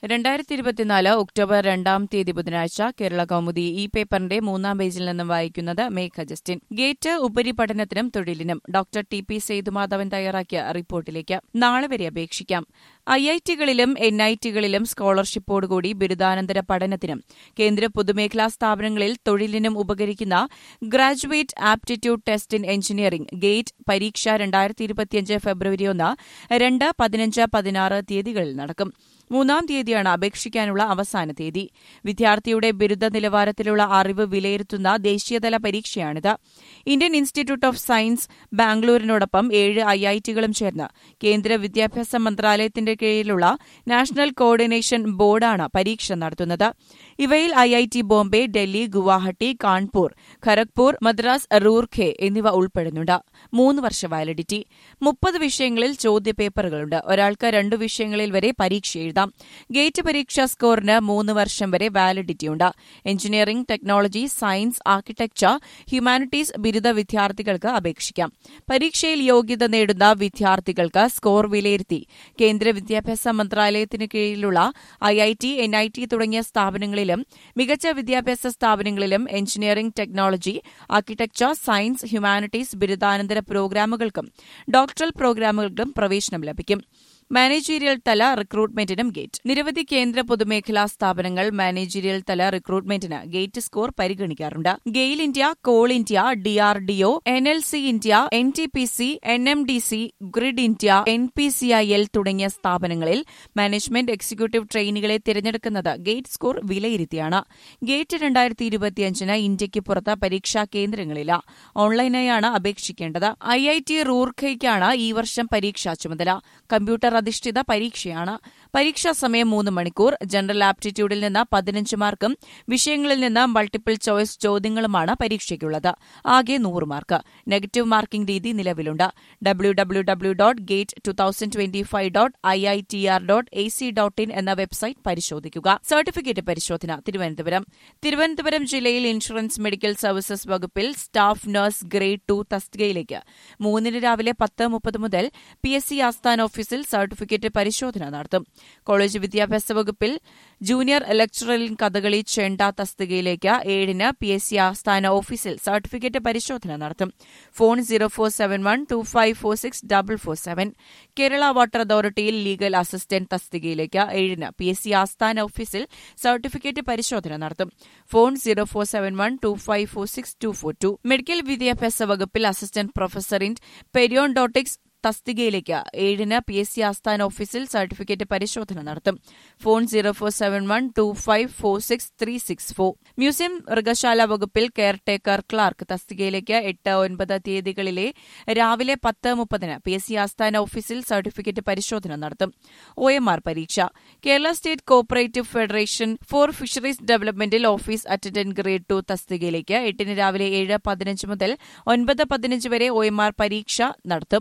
രണ്ടായിരത്തി ഇരുപത്തിനാല് ഒക്ടോബർ രണ്ടാം തീയതി ബുധനാഴ്ച കേരള കൗമുദി ഈ പേപ്പറിന്റെ മൂന്നാം പേജിൽ നിന്നും വായിക്കുന്നത് മേഘ ജസ്റ്റിൻ ഗേറ്റ് ഉപരിപഠനത്തിനും തൊഴിലിനും ഡോക്ടർ ടി പി സേതുമാധവൻ തയ്യാറാക്കിയ റിപ്പോർട്ടിലേക്ക് നാളെ വരെ അപേക്ഷിക്കാം ഐ ഐ ടികളിലും എൻ ഐ ടികളിലും സ്കോളർഷിപ്പോടുകൂടി ബിരുദാനന്തര പഠനത്തിനും കേന്ദ്ര പൊതുമേഖലാ സ്ഥാപനങ്ങളിൽ തൊഴിലിനും ഉപകരിക്കുന്ന graduate aptitude test in engineering GATE പരീക്ഷ രണ്ടായിരത്തി ഇരുപത്തിയഞ്ച് ഫെബ്രുവരി ഒന്ന് രണ്ട് പതിനഞ്ച് പതിനാറ് തീയതികളിൽ നടക്കും മൂന്നാം തീയതിയാണ് അപേക്ഷിക്കാനുള്ള അവസാന തീയതി വിദ്യാർത്ഥിയുടെ ബിരുദ നിലവാരത്തിലുള്ള അറിവ് വിലയിരുത്തുന്ന ദേശീയതല പരീക്ഷയാണിത് ഇന്ത്യൻ ഇൻസ്റ്റിറ്റ്യൂട്ട് ഓഫ് സയൻസ് ബാംഗ്ലൂരിനോടൊപ്പം ഏഴ് ഐ ഐ ടികളും ചേർന്ന് കേന്ദ്ര വിദ്യാഭ്യാസ മന്ത്രാലയത്തിന്റെ കീഴിലുള്ള നാഷണൽ കോർഡിനേഷൻ ബോർഡാണ് പരീക്ഷ നടത്തുന്നത് ഇവയിൽ I I T Bombay Delhi Guwahati Kanpur Kharagpur Madras Roorkee എന്നിവ ഉൾപ്പെടുന്നുണ്ട് മൂന്ന് വർഷ വാലിഡിറ്റി മുപ്പത് വിഷയങ്ങളിൽ ചോദ്യപേപ്പറുകളുണ്ട് ഒരാൾക്ക് രണ്ടു വിഷയങ്ങളിൽ വരെ പരീക്ഷ എഴുതാം ഗേറ്റ് പരീക്ഷാ സ്കോറിന് മൂന്ന് വർഷം വരെ വാലിഡിറ്റിയുണ്ട് engineering technology science architecture humanities ബിരുദ വിദ്യാർത്ഥികൾക്ക് അപേക്ഷിക്കാം പരീക്ഷയിൽ യോഗ്യത നേടുന്ന വിദ്യാർത്ഥികൾക്ക് സ്കോർ വിലയിരുത്തി കേന്ദ്ര വിദ്യാഭ്യാസ മന്ത്രാലയത്തിന് കീഴിലുള്ള I I T N I T തുടങ്ങിയ സ്ഥാപനങ്ങളിലും മികച്ച വിദ്യാഭ്യാസ സ്ഥാപനങ്ങളിലും engineering technology architecture science humanities ബിരുദാനന്തര പ്രോഗ്രാമുകൾക്കും ഡോക്ടറൽ പ്രോഗ്രാമുകൾക്കും പ്രവേശനം ലഭിക്കും മാനേജീരിയൽ തല റിക്രൂട്ട്മെന്റിനും ഗേറ്റ് നിരവധി കേന്ദ്ര പൊതുമേഖലാ സ്ഥാപനങ്ങൾ മാനേജീരിയൽ തല റിക്രൂട്ട്മെന്റിന് ഗേറ്റ് സ്കോർ പരിഗണിക്കാറുണ്ട് GAIL India Coal India DRDO N L C India N T P C N M D C Grid India N P C I L തുടങ്ങിയ സ്ഥാപനങ്ങളിൽ മാനേജ്മെന്റ് എക്സിക്യൂട്ടീവ് ട്രെയിനികളെ തിരഞ്ഞെടുക്കുന്നത് ഗേറ്റ് സ്കോർ വിലയിരുത്തിയാണ് ഗേറ്റ് രണ്ടായിരത്തി ഇരുപത്തിയഞ്ചിന് ഇന്ത്യയ്ക്ക് പുറത്ത് പരീക്ഷാ കേന്ദ്രങ്ങളില്ല ഓൺലൈനായാണ് അപേക്ഷിക്കേണ്ടത് ഐ ഐ ടി റൂർഖയ്ക്കാണ് ഈ വർഷം പരീക്ഷാ ചുമതല കമ്പ്യൂട്ടർ അധിഷ്ഠിത പരീക്ഷയാണ് പരീക്ഷാ സമയം മൂന്ന് മണിക്കൂർ ജനറൽ ആപ്റ്റിറ്റ്യൂഡിൽ നിന്ന് പതിനഞ്ച് മാർക്കും വിഷയങ്ങളിൽ നിന്ന് മൾട്ടിപ്പിൾ ചോയ്സ് ചോദ്യങ്ങളുമാണ് പരീക്ഷയ്ക്കുള്ളത് ആകെ നൂറ് മാർക്ക് നെഗറ്റീവ് മാർക്കിംഗ് രീതി നിലവിലുണ്ട് W W W dot GATE two thousand twenty five dot I I T R dot A C dot in എന്ന വെബ്സൈറ്റ് പരിശോധിക്കുക സർട്ടിഫിക്കറ്റ് പരിശോധന തിരുവനന്തപുരം തിരുവനന്തപുരം ജില്ലയിൽ ഇൻഷുറൻസ് മെഡിക്കൽ സർവീസസ് വകുപ്പിൽ സ്റ്റാഫ് നഴ്സ് ഗ്രേഡ് ടു തസ്തികയിലേക്ക് മൂന്നിന് രാവിലെ പത്ത് മുപ്പത് മുതൽ പി എസ് സി ആസ്ഥാന ഓഫീസിൽ സർട്ടിഫിക്കറ്റ് പരിശോധന നടത്തും കോളേജ് വിദ്യാഭ്യാസ വകുപ്പിൽ ജൂനിയർ ലെക്ചററിൽ കഥകളി ചെണ്ട തസ്തികയിലേക്ക് ഏഴിന് പി എസ് സി ആസ്ഥാന ഓഫീസിൽ സർട്ടിഫിക്കറ്റ് പരിശോധന നടത്തും phone zero four seven one two five four six double four seven Kerala water അതോറിറ്റിയിൽ ലീഗൽ അസിസ്റ്റന്റ് തസ്തികയിലേക്ക് ഏഴിന് പി എസ് സി ആസ്ഥാന ഓഫീസിൽ സർട്ടിഫിക്കറ്റ് പരിശോധന നടത്തും phone zero four seven one two five four six two four two medical വിദ്യാഭ്യാസ വകുപ്പിൽ assistant professor in പെരിയോണ്ടോട്ടിക്സ് തസ്തികയിലേക്ക് ഏഴിന് പി എസ് സി ആസ്ഥാന ഓഫീസിൽ സർട്ടിഫിക്കറ്റ് പരിശോധന നടത്തും phone zero four seven one two five four six three six four museum മൃഗശാല വകുപ്പിൽ കെയർ ടേക്കർ ക്ലാർക്ക് തസ്തികയിലേക്ക് എട്ട് ഒൻപത് തീയതികളിലെ രാവിലെ പത്ത് മുപ്പതിന് പി എസ് സി ആസ്ഥാന ഓഫീസിൽ സർട്ടിഫിക്കറ്റ് പരിശോധന നടത്തും ഒ എം ആർ പരീക്ഷ Kerala state cooperative federation for fisheries ഡെവലപ്മെന്റിൽ ഓഫീസ് അറ്റൻഡന്റ് ഗ്രേഡ് ടു തസ്തികയിലേക്ക് എട്ടിന് രാവിലെ ഏഴ് പതിനഞ്ച് മുതൽ ഒൻപത് പതിനഞ്ച് വരെ ഒ എം ആർ പരീക്ഷ നടത്തും